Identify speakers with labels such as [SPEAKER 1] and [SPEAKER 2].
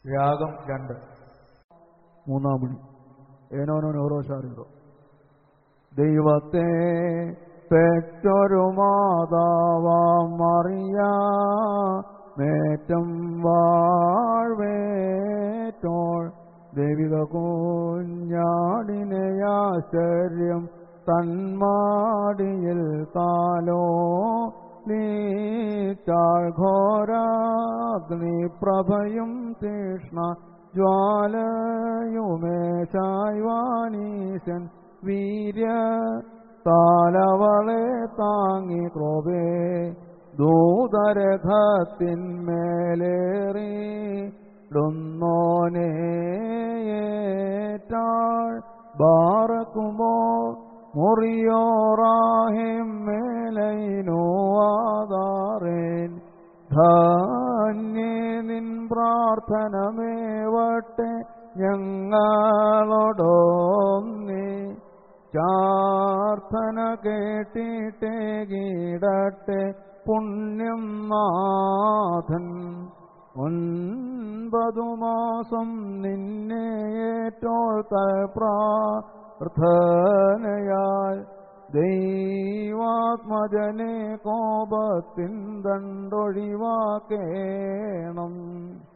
[SPEAKER 1] രാഗം രണ്ട്
[SPEAKER 2] മൂന്നാം മണി ഏനോനോൻ ഓരോ ശാരീരോ ദൈവത്തെ പെറ്റൊരു മാതാവാം മറിയ മേറ്റം വാഴ്വേറ്റോൾ ദൈവിക കുഞ്ഞാടിനെ ആശ്ചര്യം തന്മാടിയിൽ കാലോ നീറ്റാൾ ഘോരാഗ്നി പ്രഭയും തീഷ്ണ ജ്വാലയുമേശായ്വാനീശൻ വീര്യ താലവളെ താങ്ങി ക്രോപേ ദൂതരഥത്തിന്മേലേറി ടുന്നോനേറ്റാൾ ബാറക്കുമോ മുറിയോറാഹിം മേലൈനോ ആധാരേൻ ധന്യേ നിൻ പ്രാർത്ഥനമേവട്ടെ ഞങ്ങളോടൊന്നേ പ്രാർത്ഥന കേട്ടിട്ടേ കീടട്ടെ പുണ്യം നാഥൻ ഒൻപതു മാസം നിന്നെ ഏറ്റോൾ പ്രാർത്ഥനയാൽ ദൈവാത്മജനെ കോപത്തിൻ ദണ്ടൊഴിവാക്കേണം